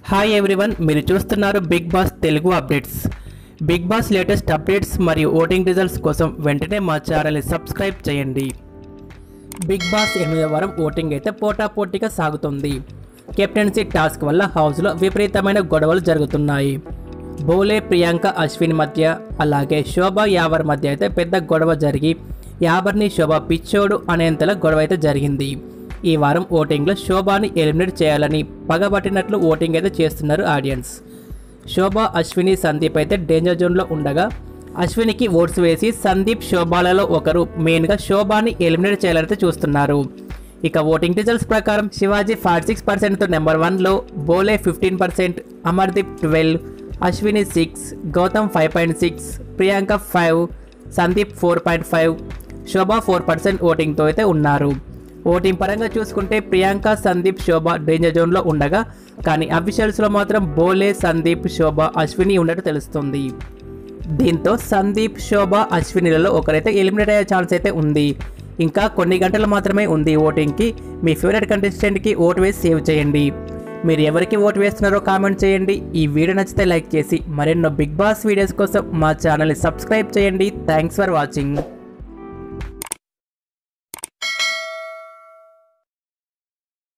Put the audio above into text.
hi everyone మీరు చూస్తున్నారు Big Boss Telugu updates Big Boss latest updates మరియు ఓటింగ్ రిజల్ట్స్ కోసం వెంటనే మా ఛానల్ని సబ్స్క్రైబ్ చేయండి బిగ్ బాస్ ఎనిమిదవ వారం ఓటింగ్ అయితే పోటాపోటీగా సాగుతుంది కెప్టెన్సీ టాస్క్ వల్ల హౌస్లో విపరీతమైన గొడవలు జరుగుతున్నాయి బోలే ప్రియాంక అశ్విన్ మధ్య అలాగే శోభ యావర్ మధ్య అయితే పెద్ద గొడవ జరిగి యావర్ని శోభ పిచ్చోడు అనేంతలా గొడవ అయితే జరిగింది ఈ వారం ఓటింగ్లో శోభాని ఎలిమినేట్ చేయాలని పగబట్టినట్లు ఓటింగ్ అయితే చేస్తున్నారు ఆడియన్స్ శోభ అశ్విని సందీప్ అయితే డేంజర్ జోన్లో ఉండగా అశ్వినికి ఓట్స్ వేసి సందీప్ శోభాలలో ఒకరు మెయిన్గా శోభాని ఎలిమినేట్ చేయాలని చూస్తున్నారు ఇక ఓటింగ్ రిజల్ట్స్ ప్రకారం శివాజీ ఫార్టీ సిక్స్ పర్సెంట్తో నెంబర్ వన్లో Bhole fifteen percent Amardeep twelve Ashwini six Gautham five point six Priyanka five Sandeep four point five Shobha four percent ఓటింగ్తో అయితే ఉన్నారు ఓటింగ్ పరంగా చూసుకుంటే ప్రియాంక సందీప్ శోభ డేంజర్ జోన్లో ఉండగా కానీ అఫీషియల్స్లో మాత్రం బోలే సందీప్ శోభ అశ్విని ఉన్నట్టు తెలుస్తుంది దీంతో సందీప్ శోభ అశ్వినిలలో ఒకరైతే ఎలిమినేట్ అయ్యే ఛాన్స్ అయితే ఉంది ఇంకా కొన్ని గంటలు మాత్రమే ఉంది ఓటింగ్కి మీ ఫేవరెట్ కంటెస్టెంట్కి ఓటు వేసి సేవ్ చేయండి మీరు ఎవరికి ఓటు వేస్తున్నారో కామెంట్ చేయండి ఈ వీడియో నచ్చితే లైక్ చేసి మరెన్నో బిగ్ బాస్ వీడియోస్ కోసం మా ఛానల్ని సబ్స్క్రైబ్ చేయండి థ్యాంక్స్ ఫర్ వాచింగ్